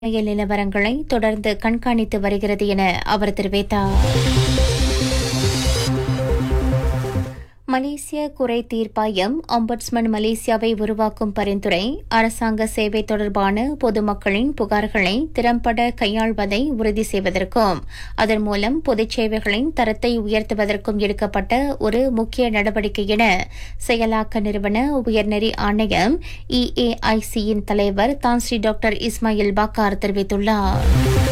புயல் நிலவரங்களை தொடர்ந்து கண்காணித்து வருகிறது என அவர் தெரிவித்தார் மலேசிய குறை தீர்ப்பாயம் ஒம்பட்ஸ்மன் மலேசியாவை உருவாக்கும் பரிந்துரை அரசாங்க சேவை தொடர்பான பொதுமக்களின் புகார்களை திறம்பட கையாள்வதை உறுதி செய்வதற்கும் அதன் மூலம் பொதுச் சேவைகளின் தரத்தை உயர்த்துவதற்கும் எடுக்கப்பட்ட ஒரு முக்கிய நடவடிக்கை என செயலாக்க நிறுவன உயர்நெறி ஆணையம் இஏஐசியின் தலைவர் தான்ஸ்ரீ டாக்டர் இஸ்மாயில் பாக்கார் தெரிவித்துள்ளார்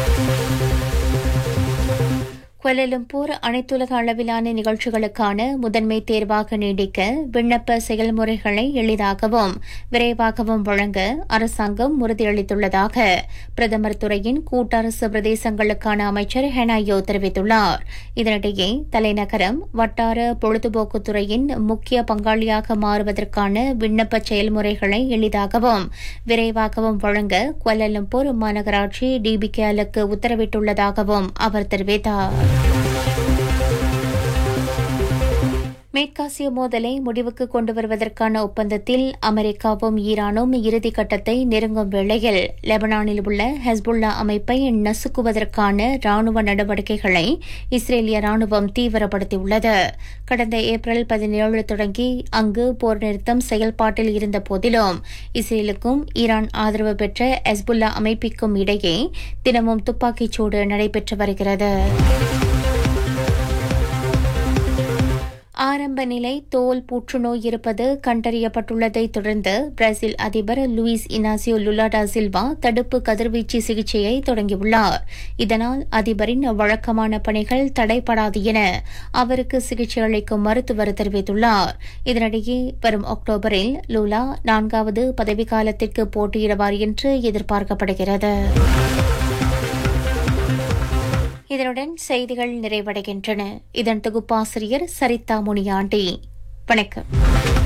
குவலலும்பூர் அனைத்துலக அளவிலான நிகழ்ச்சிகளுக்கான முதன்மை தேர்வாக நீடிக்க விண்ணப்ப செயல்முறைகளை எளிதாகவும் விரைவாகவும் வழங்க அரசாங்கம் உறுதியளித்துள்ளதாக பிரதமர் துறையின் கூட்டரசு பிரதேசங்களுக்கான அமைச்சர் ஹெனாயோ தெரிவித்துள்ளார் இதனிடையே தலைநகரம் வட்டார பொழுதுபோக்கு துறையின் முக்கிய பங்காளியாக மாறுவதற்கான விண்ணப்ப செயல்முறைகளை எளிதாகவும் விரைவாகவும் வழங்க குவலலும்பூர் மாநகராட்சி டிபிகேலுக்கு உத்தரவிட்டுள்ளதாகவும் அவர் தெரிவித்தார் மேற்காசிய மோதலை முடிவுக்கு கொண்டு வருவதற்கான ஒப்பந்தத்தில் அமெரிக்காவும் ஈரானும் இறுதிக்கட்டத்தை நெருங்கும் வேளையில் லெபனானில் உள்ள ஹெஸ்புல்லா அமைப்பை நசுக்குவதற்கான ராணுவ நடவடிக்கைகளை இஸ்ரேலிய ராணுவம் தீவிரப்படுத்தியுள்ளது கடந்த ஏப்ரல் பதினேழு தொடங்கி அங்கு போர் நிறுத்தம் செயல்பாட்டில் இருந்த போதிலும் இஸ்ரேலுக்கும் ஈரான் ஆதரவு பெற்ற ஹெஸ்புல்லா அமைப்பிற்கும் இடையே தினமும் துப்பாக்கிச்சூடு நடைபெற்று வருகிறது ஆரம்ப நிலை தோல் புற்றுநோய் இருப்பது கண்டறியப்பட்டுள்ளதை தொடர்ந்து பிரேசில் அதிபர் லூயிஸ் இனாசியோ லுலாடா சில்வா தடுப்பு கதிர்வீச்சு சிகிச்சையை தொடங்கியுள்ளார் இதனால் அதிபரின் வழக்கமான பணிகள் தடைபடாது என அவருக்கு சிகிச்சை அளிக்கும் மருத்துவர் தெரிவித்துள்ளார் இதனிடையே வரும் அக்டோபரில் லூலா நான்காவது பதவிக்காலத்திற்கு போட்டியிடுவார் என்று எதிர்பார்க்கப்படுகிறது இதனுடன் செய்திகள் நிறைவடைகின்றன இதன் தொகுப்பாசிரியர் சரிதா முனியாண்டி வணக்கம்